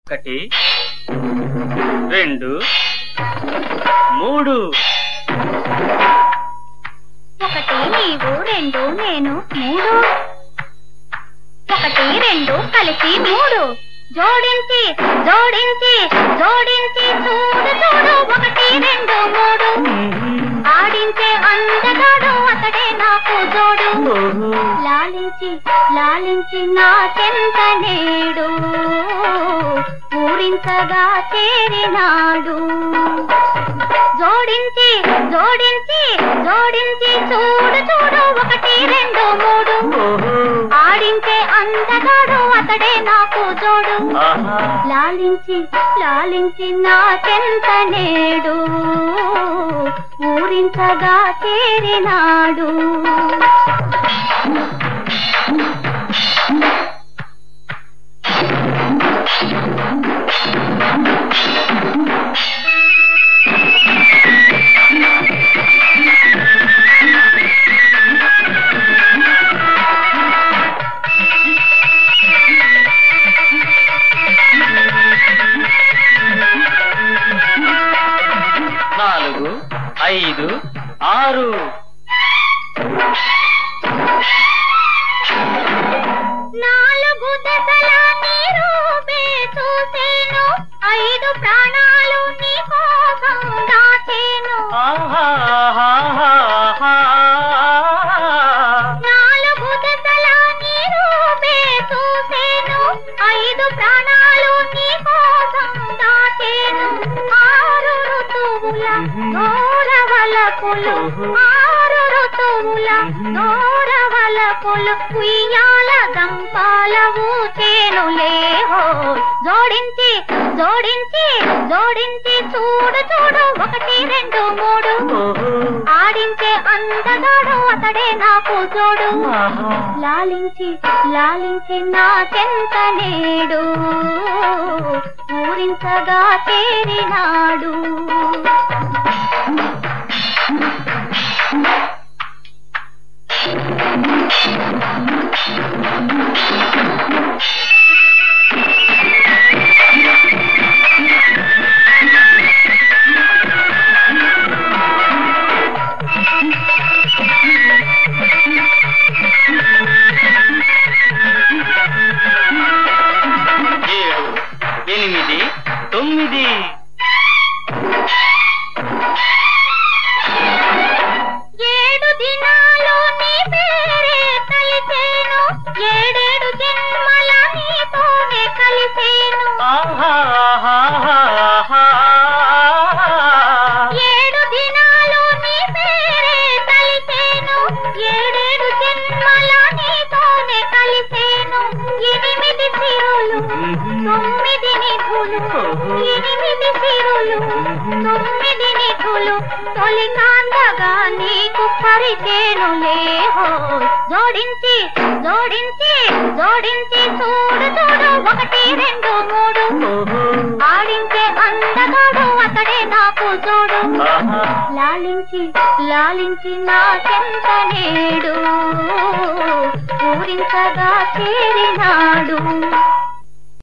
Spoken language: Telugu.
ఒకటి రెండు మూడు ఒకటి నీవు రెండు నేను మూడు ఒకటి రెండు కలిసి మూడు జోడించి జోడించి జోడించి చూడు చూడు ఒకటి రెండు మూడు ఆడించే అందగాడు అతడే నాకు జోడు లాలించి లాలించి నా చెంత నేడు పూరించగా చేరినాడు జోడించి జోడించి జోడించి చూడు చూడు ఒకటి రెండు మూడు ఆడించే అందగాడు అతడే నాకు జోడు లాలించి లాలించి నా చెంత నేడు ఊరించగా చేరినాడు నాలుగు ఐదు ఆరు నాలుగు దశల నీరు చూసేను ఐదు ప్రాణాలు నీ కోసం దాచేను నాలుగు దశల నీరు చూసేను ఐదు ప్రాణాలు నీ కోసం దాచేను ఆరు ఋతువుల గౌరవలకులు ఆరు ఋతువుల గౌరవలకులు ఉయ్యాల దంపాల ఊచేనులే హో జోడించి జోడించి జోడించి చూడు చూడు ఒకటి రెండు మూడు ఆడించే అందగాడు అతడే నాకు జోడు లాలించి లాలించి నా చెంత నేడు పూరించగా చేరినాడు ఏడు ఎనిమిది తొమ్మిది ఏడు దినాలు నీ పేరే కలిసేను ఏడేడు జన్మల నీతోనే కలిసేను ఏడు దినాలు నీ పేరే కలిసేను ఏడేడు జన్మల నీతోనే కలిసేను ఎనిమిది సిరులు తొమ్మిది నిధులు ఎనిమిది సిరులు తొమ్మిది నిధులు తొలి కాందగా నీకు పరిచేనులే హో జోడించి జోడించి జోడించి చూడు చూడు ఒకటి రెండు మూడు ఆడించే అందగాడు అతడే నాకు చూడు లాలించి లాలించి నా చెంత నేడు పూరించగా చేరినాడు